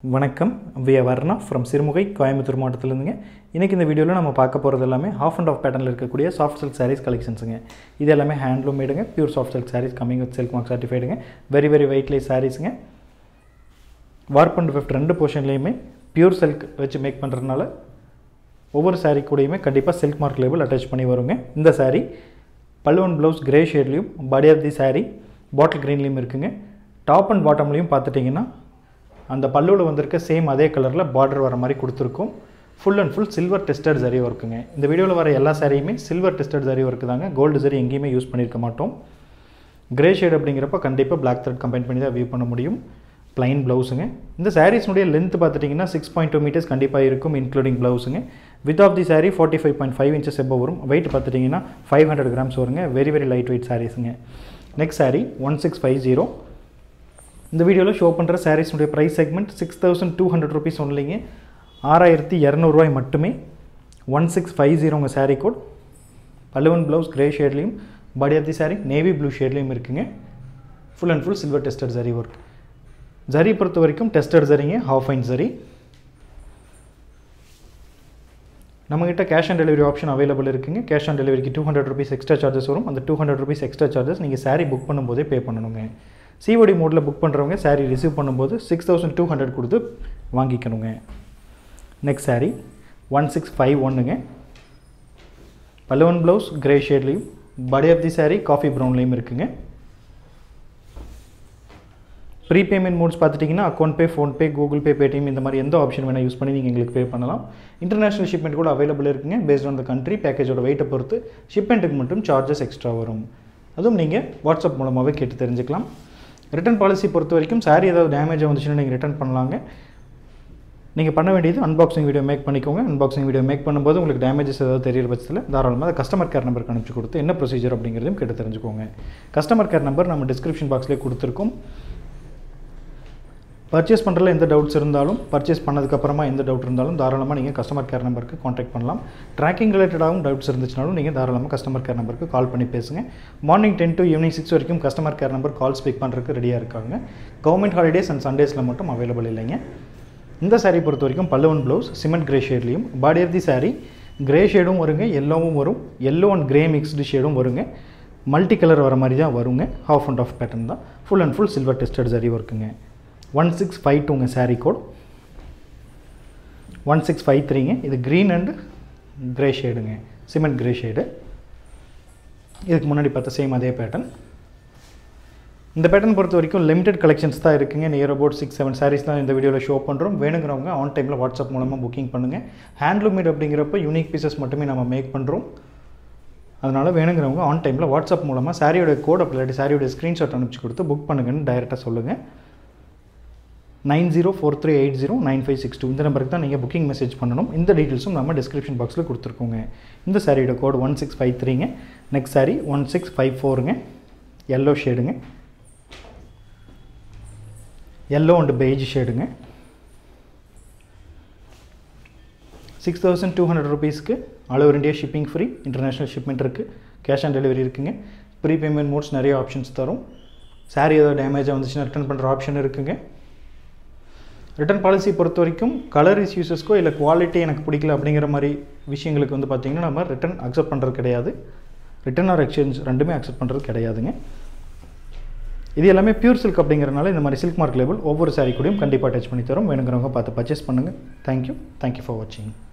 வணக்கம் V Varna from Sirumugai Coimbatore மாவட்டத்திலேருந்துங்க இன்றைக்கி இந்த வீடியோவில் நம்ம பார்க்க போகிறது எல்லாமே ஹாஃப் அண்ட் ஆஃப் பேட்டர்னில் இருக்கக்கூடிய சாஃப்ட் சில்க் சாரீஸ் கலெக்ஷன்ஸுங்க இது எல்லாமே ஹேண்ட்லூம் மேடுங்க pure soft silk sarees coming with silk mark சர்டிஃபைடுங்க வெரி வெரி வெயிட்லெஸ் சாரீஸுங்க வார்ப் அண்ட் ஃபிஃப்ட் ரெண்டு போர்ஷன்லேயுமே பியூர் சில்க் வச்சு மேக் பண்ணுறதுனால ஒவ்வொரு saree கூடயுமே கண்டிப்பாக சில்க் மார்க் லேபிள் அட்டாச் பண்ணி வருங்க இந்த saree பல்லுவன் ப்ளவுஸ் கிரே ஷேட்லேயும் body of the saree bottle க்ரீன்லேயும் இருக்குங்க டாப் அண்ட் பாட்டம்லேயும் பார்த்துட்டிங்கன்னா அந்த பல்லுவில் வந்திருக்க சேம் அதே கலரில் பார்டர் வர மாதிரி கொடுத்துருக்கோம் full and full silver tested zari ஒர்க்குங்க இந்த வீடியோவில் வர எல்லா சாரியுமே சில்வர் டெஸ்டட் சரி ஒர்க்கு தாங்க கோல்டு சரி எங்கேயுமே யூஸ் பண்ணியிருக்க மாட்டோம் கிரே ஷேட் அப்படிங்கிறப்ப கண்டிப்பாக பிளாக் த்ரெட் கம்பைன் பண்ணி தான் வியூ பண்ண முடியும் ப்ளைன் ப்ளவுஸுங்க இந்த சாரீஸ்னுடைய லென்த் பார்த்துட்டிங்கன்னா சிக்ஸ் பாயிண்ட் டூ மீட்டர்ஸ் கண்டிப்பாக இருக்கும் இன்க்ளூடிங் ப்ளவுஸுங்க width of the saree forty five point five inches எவ்வளோ வரும் வெயிட் பார்த்துட்டிங்கன்னா ஃபைவ் ஹண்ட்ரட் கிராம்ஸ் வருங்க வெரி வெரி லைட் வெயிட் சாரீஸுங்க next saree one six five zero இந்த வீடியோவில் ஷோ பண்ணுற சாரீஸுடைய price segment six thousand two hundred rupees ஒன்லிங்க ஆறாயிரத்தி இரநூறுவாய் மட்டுமே ஒன் சிக்ஸ் ஃபைவ் ஜீரோங்க சாரீ கோட் பல்லுவன் ப்ளவுஸ் கிரே ஷேட்லேயும் body of the saree navy blue ஷேட்லேயும் இருக்குங்க full and full silver tested zari work zari பொறுத்த வரைக்கும் டெஸ்டட் ஜரிங்க ஹாஃப் ஃபைன் ஜரி நம்மகிட்ட cash on delivery option available இருக்குங்க கேஷ் ஆன் டெலிவரிக்கு two hundred rupees extra charges வரும் அந்த two hundred rupees extra charges நீங்கள் சாரீ புக் பண்ணும்போதே பே பண்ணணுங்க சிஓடி மோடில் புக் பண்ணுறவங்க சாரீ ரிசீவ் பண்ணும்போது சிக்ஸ் தௌசண்ட் டூ ஹண்ட்ரட் கொடுத்து வாங்கிக்கணுங்க next saree one six five ஒன்றுங்க பல்லுவன் ப்ளவுஸ் கிரே ஷேட்லேயும் body of the saree coffee ப்ரௌன்லேயும் இருக்குங்க ப்ரீ பேமெண்ட் மோட்ஸ் பார்த்துட்டிங்கன்னா account pay PhonePe Google Pay Paytm இந்த மாதிரி எந்த ஆப்ஷன் வேணால் யூஸ் பண்ணி நீங்கள் எங்களுக்கு பே பண்ணலாம் இன்டர்நேஷனல் ஷிப்மெண்ட் கூட அவைலபிள் இருக்குங்க பேஸ்ட் ஆன் த கண்ட்ரி பேக்கேஜோட வெயிட்டை பொறுத்து ஷிப்மெண்ட்டுக்கு மட்டும் சார்ஜஸ் எக்ஸ்ட்ரா வரும் அதுவும் நீங்கள் வாட்ஸ்அப் மூலமாகவே கேட்டு தெரிஞ்சுக்கலாம் ரிட்டர்ன் பாலிசி பொறுத்த வரைக்கும் சாரி ஏதாவது டேமேஜாக வந்துச்சுன்னா நீங்கள் ரிட்டர்ன் பண்ணலாங்க நீங்கள் பண்ண வேண்டியது அன்பாக்சிங் வீடியோ மேக் பண்ணிக்கோங்க அன்பாக்சிங் வீடியோ மேக் பண்ணும்போது உங்களுக்கு டேமேஜஸ் ஏதாவது தெரியிற பட்சத்தில் தாராளமாக அதை கஸ்டமர் கேர் நம்பருக்கு அனுப்பிச்சு கொடுத்து என்ன ப்ரொசீஜர் அப்படிங்கிறதையும் கேட்டு தெரிஞ்சுக்கோங்க கஸ்டமர் கேர் நம்பர் நம்ம டிஸ்கிரிப்ஷன் பாக்ஸ்லேயே கொடுத்துருக்கோம் பர்ச்சேஸ் பண்ணுறதுல எந்த டவுட்ஸ் இருந்தாலும் பர்ச்சேஸ் பண்ணதுக்கப்புறமா எந்த டவுட் இருந்தாலும் தாராளமாக நீங்கள் கஸ்டமர் கேர் நம்பருக்கு காண்டாக்ட் பண்ணலாம் ட்ராக்கிங் ரிலேட்டடாகவும் டவுட்ஸ் இருந்துச்சுனாலும் நீங்கள் தாராளமாக கஸ்டமர் கேர் நம்பருக்கு கால் பண்ணி பேசுங்க morning ten to evening six வரைக்கும் customer care number call speak பண்ணுறதுக்கு ரெடியாக இருக்காங்க கவர்மெண்ட் ஹாலிடேஸ் அண்ட் சண்டேஸில் மட்டும் அவைலபிள் இல்லைங்க இந்த சாரீ பொறுத்த வரைக்கும் பல்லுவன் ப்ளவுஸ் சிமெண்ட் கிரே ஷேட்லேயும் body of the saree grey ஷேடும் வருங்க எல்லோவும் வரும் எல்லோ அண்ட் கிரே மிக்ஸ்டு ஷேடும் வருங்க மல்டி கலர் வர மாதிரி தான் வருங்க ஹாஃப் அண்ட் ஆஃப் பேட்டர்ன் தான் full and full silver tested zari ஒர்க்குங்க ஒன் சிக்ஸ் ஃபைவ் டூங்க saree code one six five த்ரீங்க இது க்ரீன் அண்டு க்ரே ஷேடுங்க சிமெண்ட் க்ரே ஷேடு இதுக்கு முன்னாடி பார்த்த சேம் அதே பேட்டர்ன் இந்த பேட்டர்ன் பொறுத்த வரைக்கும் லிமிடெட் கலெக்ஷன்ஸ் தான் இருக்குங்க near about six seven sarees தான் இந்த வீடியோவில் ஷோ பண்ணுறோம் வேணுங்கிறவங்க ஆன் டைமில் வாட்ஸ்அப் மூலமாக புக்கிங் பண்ணுங்கள் ஹேண்ட்லூம் மேட் அப்படிங்கிறப்ப யூனிக் பீசஸ் மட்டுமே நம்ம மேக் பண்ணுறோம் அதனால் வேணுங்கிறவங்க ஆன் டைமில் வாட்ஸ்அப் மூலமாக சாரியோட கோட் அப்படி இல்லாட்டி சாரியோட ஸ்க்ரீன்ஷாட் அனுப்பிச்சு கொடுத்து புக் பண்ணுங்கன்னு டைரெக்டாக சொல்லுங்கள் nine zero four three eight zero nine five six two இந்த நம்பருக்கு தான் நீங்கள் புக்கிங் மெசேஜ் பண்ணணும் இந்த டீட்டெயில்ஸும் நம்ம டிஸ்கிரிப்ஷன் பாக்ஸில் கொடுத்துருக்கோங்க இந்த சாரியோட கோட் ஒன் சிக்ஸ் ஃபைவ் த்ரீங்க next saree one six five ஃபோருங்க எல்லோ ஷேடுங்க எல்லோ அண்டு பெய்ஜ் ஷேடுங்க சிக்ஸ் தௌசண்ட் டூ ஹண்ட்ரட் ருபீஸ்க்கு all over India shipping free international shipment இருக்குது கேஷ் ஆன் டெலிவரி இருக்குங்க ப்ரீ பேமெண்ட் மோட்ஸ் நிறைய ஆப்ஷன்ஸ் தரும் saree ஏதாவது டேமேஜாக வந்துச்சுன்னா ரிட்டர்ன் பண்ணுற ஆப்ஷன் இருக்குங்க ரிட்டர்ன் பாலிசி பொறுத்த வரைக்கும் கலர் இஸ்யூஸஸ்க்கோ இல்லை குவாலிட்டி எனக்கு பிடிக்கல அப்படிங்கிற மாதிரி விஷயங்களுக்கு வந்து பார்த்திங்கன்னா நம்ம ரிட்டன் அக்செப்ட் பண்ணுறது கிடையாது ரிட்டன் ஆர் எக்ஸ்சேஞ்ச் ரெண்டுமே அக்செப்ட் பண்ணுறது கிடையாதுங்க இது எல்லாமே பியூர் சில்க் அப்படிங்கிறனால இந்த மாதிரி சில்க் மார்க் லேபிள் ஒவ்வொரு சாரீ கூடயும் கண்டிப்பாக டச் பண்ணி தரும் வேணுங்கிறவங்க பார்த்து பர்ச்சேஸ் பண்ணுங்கள் தேங்க்யூ தேங்க்யூ ஃபார் வாட்சிங்